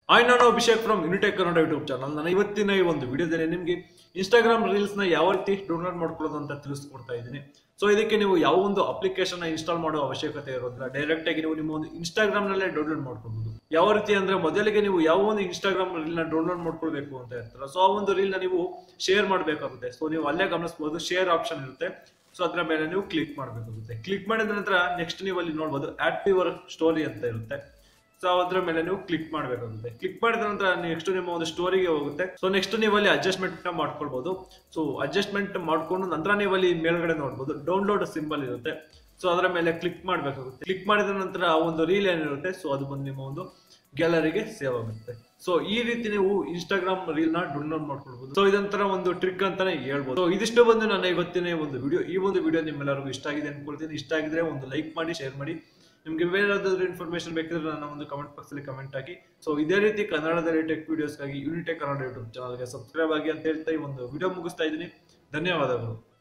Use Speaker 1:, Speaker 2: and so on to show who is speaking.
Speaker 1: hi ನಾನು Abhishek from Unitech Kannada YouTube channel ನಾನು ಇವತ್ತಿನ ಈ ಒಂದು ವಿಡಿಯೋದಲ್ಲಿ ನಿಮಗೆ ಇನ್ಸ್ಟಾಗ್ರಾಮ್ ರೀಲ್ಸ್ನ ಯಾವ ರೀತಿ ಡೌನ್ಲೋಡ್ ಮಾಡ್ಕೊಳ್ಳೋದು ಅಂತ ತಿಳಿಸ್ಕೊಡ್ತಾ ಇದ್ದೀನಿ ಸೊ ಇದಕ್ಕೆ ನೀವು ಯಾವ ಒಂದು ಅಪ್ಲಿಕೇಶನ್ ಇನ್ಸ್ಟಾಲ್ ಮಾಡೋ ಅವಶ್ಯಕತೆ ಇರೋದಿಲ್ಲ ಡೈರೆಕ್ಟ್ ಆಗಿ ನೀವು ನಿಮ್ಮ ಒಂದು ಇನ್ಸ್ಟಾಗ್ರಾಮ್ ನಲ್ಲೇ ಡೌನ್ಲೋಡ್ ಮಾಡ್ಕೊಬಹುದು ಯಾವ ರೀತಿ ಅಂದ್ರೆ ಮೊದಲಿಗೆ ನೀವು ಯಾವ ಒಂದು ಇನ್ಸ್ಟಾಗ್ರಾಮ್ ರೀಲ್ ನ ಡೌನ್ಲೋಡ್ ಮಾಡ್ಕೊಳ್ಬೇಕು ಅಂತ ಇರ್ತಾರೆ ಸೊ ಆ ಒಂದು ರೀಲ್ ನ ನೀವು ಶೇರ್ ಮಾಡಬೇಕಾಗುತ್ತೆ ಸೊ ನೀವು ಅಲ್ಲೇ ಗಮನಿಸಬಹುದು ಶೇರ್ ಆಪ್ಷನ್ ಇರುತ್ತೆ ಸೊ ಅದರ ಮೇಲೆ ನೀವು ಕ್ಲಿಕ್ ಮಾಡಬೇಕಾಗುತ್ತೆ ಕ್ಲಿಕ್ ಮಾಡಿದ ನಂತರ ನೆಕ್ಸ್ಟ್ ನೀವು ಅಲ್ಲಿ ನೋಡಬಹುದು ಆಟ್ ಯುವರ್ ಸ್ಟೋರಿ ಅಂತ ಇರುತ್ತೆ ಸೊ ಅದ್ರ ಮೇಲೆ ನೀವು ಕ್ಲಿಕ್ ಮಾಡಬೇಕಾಗುತ್ತೆ ಕ್ಲಿಕ್ ಮಾಡಿದ ನಂತರ ನೆಕ್ಸ್ಟ್ ನಿಮ್ಮ ಒಂದು ಸ್ಟೋರಿಗೆ ಹೋಗುತ್ತೆ ಸೊ ನೆಕ್ಸ್ಟ್ ನೀವು ಅಲ್ಲಿ ಅಡ್ಜಸ್ಟ್ಮೆಂಟ್ ನ ಮಾಡ್ಕೊಳ್ಬಹುದು ಸೊ ಅಡ್ಜಸ್ಟ್ಮೆಂಟ್ ಮಾಡ್ಕೊಂಡು ನಂತರ ನೀವು ಅಲ್ಲಿ ಮೇಲ್ಗಡೆ ನೋಡ್ಬೋದು ಡೌನ್ಲೋಡ್ ಸಿಂಬಲ್ ಇರುತ್ತೆ ಸೊ ಅದರ ಮೇಲೆ ಕ್ಲಿಕ್ ಮಾಡಬೇಕಾಗುತ್ತೆ ಕ್ಲಿಕ್ ಮಾಡಿದ ನಂತರ ಆ ಒಂದು ರೀಲ್ ಏನಿರುತ್ತೆ ಸೊ ಅದು ಬಂದು ನಿಮ್ಮ ಒಂದು ಗ್ಯಾಲರಿಗೆ ಸೇವ್ ಆಗುತ್ತೆ ಸೊ ಈ ರೀತಿ ನೀವು ಇನ್ಸ್ಟಾಗ್ರಾಮ್ ರೀಲ್ ನ ಡೌನ್ಲೋಡ್ ಮಾಡ್ಕೊಳ್ಬಹುದು ಸೊ ಇದೊಂಥರ ಒಂದು ಟ್ರಿಕ್ ಅಂತಾನೆ ಹೇಳ್ಬೋದು ಸೊ ಇದಿಷ್ಟು ಬಂದು ನನ್ನ ಇವತ್ತಿನ ಈ ಒಂದು ವಿಡಿಯೋ ಈ ಒಂದು ವಿಡಿಯೋ ನಿಮ್ಮೆಲ್ಲರಿಗೂ ಇಷ್ಟ ಆಗಿದೆ ಅನ್ಕೊಳ್ತೀನಿ ಇಷ್ಟ ಆಗಿದ್ರೆ ಒಂದು ಲೈಕ್ ಮಾಡಿ ಶೇರ್ ಮಾಡಿ ನಿಮಗೆ ಬೇರೆ ಯಾವ್ದಾದ್ರು ಇನ್ಫಾರ್ಮೇಶನ್ ಬೇಕಿದ್ರೆ ನನ್ನ ಒಂದು ಕಮೆಂಟ್ ಬಾಕ್ಸ್ ಅಲ್ಲಿ ಕಮೆಂಟ್ ಹಾಕಿ ಸೊ ಇದೇ ರೀತಿ ಕನ್ನಡದಲ್ಲಿ ಟೆಕ್ ವಿಡಿಯೋಸ್ಗಾಗಿ ಯೂನಿಟೆಕ್ ಕನ್ನಡ ಯೂಟ್ಯೂಬ್ ಚಾನಲ್ಗೆ ಸಬ್ಸ್ಕ್ರೈಬ್ ಆಗಿ ಅಂತ ಹೇಳ್ತಾ ಈ ಒಂದು ವಿಡಿಯೋ ಮುಗಿಸ್ತಾ ಇದ್ದೀನಿ ಧನ್ಯವಾದಗಳು